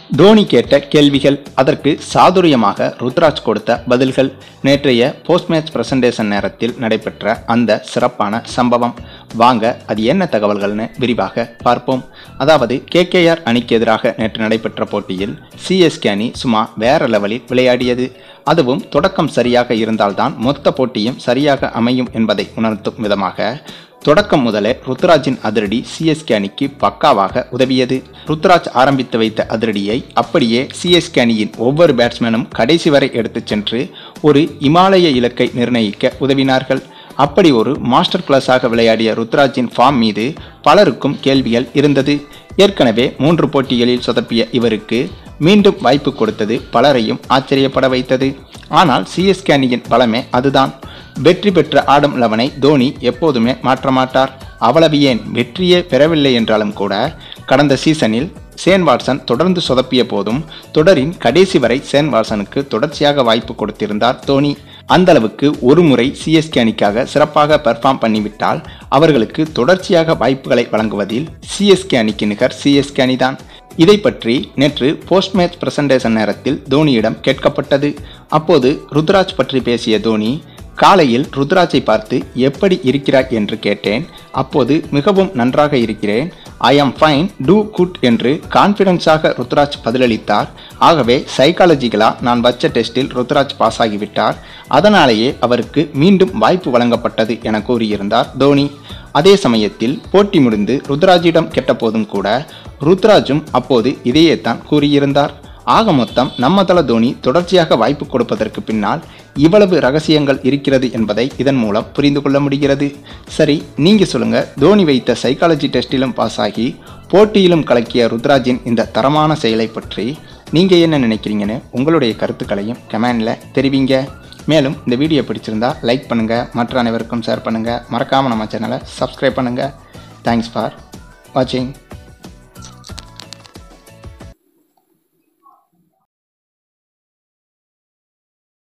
தோனி கேட்ட கேள்விகள் அதற்கு சாதுரியமாக ருத்ராஜ் கொடுத்த பதில்கள் நேற்றைய போஸ்ட் மேட்ச் பிரசன்டேஷன் நேரத்தில் நடைபெற்ற அந்த சிறப்பான சம்பவம் வாங்க அது என்ன தகவல்கள்னு விரிவாக பார்ப்போம் அதாவது கேகேஆர் அணிக்கு எதிராக நேற்று நடைபெற்ற போட்டியில் சிஎஸ்கே அணி சும்மா வேற லெவலில் விளையாடியது அதுவும் தொடக்கம் சரியாக இருந்தால்தான் மொத்த போட்டியும் சரியாக அமையும் என்பதை உணர்த்தும் விதமாக தொடக்கம் முதலே ருத்ராஜின் அதிரடி சிஎஸ்கே அணிக்கு பக்காவாக உதவியது ருத்ராஜ் ஆரம்பித்து வைத்த அதிரடியை அப்படியே சிஎஸ்கே அணியின் ஒவ்வொரு பேட்ஸ்மேனும் கடைசி வரை எடுத்துச் சென்று ஒரு இமாலய இலக்கை நிர்ணயிக்க உதவினார்கள் அப்படி ஒரு மாஸ்டர் கிளாஸாக விளையாடிய ருத்ராஜின் ஃபார்ம் மீது பலருக்கும் கேள்விகள் இருந்தது ஏற்கனவே மூன்று போட்டிகளில் சொதப்பிய இவருக்கு மீண்டும் வாய்ப்பு கொடுத்தது பலரையும் ஆச்சரியப்பட வைத்தது ஆனால் சிஎஸ்கே அணியின் பலமே அதுதான் வெற்றி பெற்ற ஆடம் லெவனை தோனி எப்போதுமே மாற்ற மாட்டார் அவ்வளவு ஏன் வெற்றியே பெறவில்லை என்றாலும் கூட கடந்த சீசனில் சேன் வாட்சன் தொடர்ந்து சொதப்பிய போதும் தொடரின் கடைசி வரை சேன் வாட்சனுக்கு தொடர்ச்சியாக வாய்ப்பு கொடுத்திருந்தார் தோனி அந்த அளவுக்கு ஒரு முறை சிஎஸ்கே அணிக்காக சிறப்பாக பெர்ஃபார்ம் பண்ணிவிட்டால் அவர்களுக்கு தொடர்ச்சியாக வாய்ப்புகளை வழங்குவதில் சிஎஸ்கே அணிக்கு நிகர் சிஎஸ்கே அணிதான் இதை பற்றி நேற்று போஸ்ட் மேட்ச் பிரசன்டேஷன் நேரத்தில் தோனியிடம் கேட்கப்பட்டது அப்போது ருத்ராஜ் பற்றி பேசிய தோனி காலையில் ருத்ராஜை பார்த்து எப்படி இருக்கிறாய் என்று கேட்டேன் அப்போது மிகவும் நன்றாக இருக்கிறேன் ஐ ஆம் ஃபைன் டூ குட் என்று கான்ஃபிடன்ஸாக ருத்ராஜ் பதிலளித்தார் ஆகவே சைக்காலஜிக்கலா நான் வச்ச டெஸ்டில் ருத்ராஜ் பாஸ் ஆகிவிட்டார் அதனாலேயே அவருக்கு மீண்டும் வாய்ப்பு வழங்கப்பட்டது என கூறியிருந்தார் தோனி அதே சமயத்தில் போட்டி முடிந்து ருத்ராஜிடம் கேட்டபோதும் கூட ருத்ராஜும் அப்போது இதையே தான் கூறியிருந்தார் ஆக மொத்தம் நம்ம தல தோனி தொடர்ச்சியாக வாய்ப்பு கொடுப்பதற்கு பின்னால் இவ்வளவு ரகசியங்கள் இருக்கிறது என்பதை இதன் மூலம் புரிந்து கொள்ள முடிகிறது சரி நீங்க சொல்லுங்க தோனி வைத்த சைக்காலஜி டெஸ்டிலும் பாஸ் ஆகி போட்டியிலும் கலக்கிய ருத்ராஜின் இந்த தரமான செயலை பற்றி நீங்க என்ன நினைக்கிறீங்கன்னு உங்களுடைய கருத்துக்களையும் கமெண்ட்ல தெரிவிங்க மேலும் இந்த வீடியோ பிடிச்சிருந்தா லைக் பண்ணுங்க மற்ற அனைவருக்கும் ஷேர் பண்ணுங்க மறக்காம நம்ம சேனலை சப்ஸ்கிரைப் பண்ணுங்க தேங்க்ஸ் ஃபார் வாட்சிங்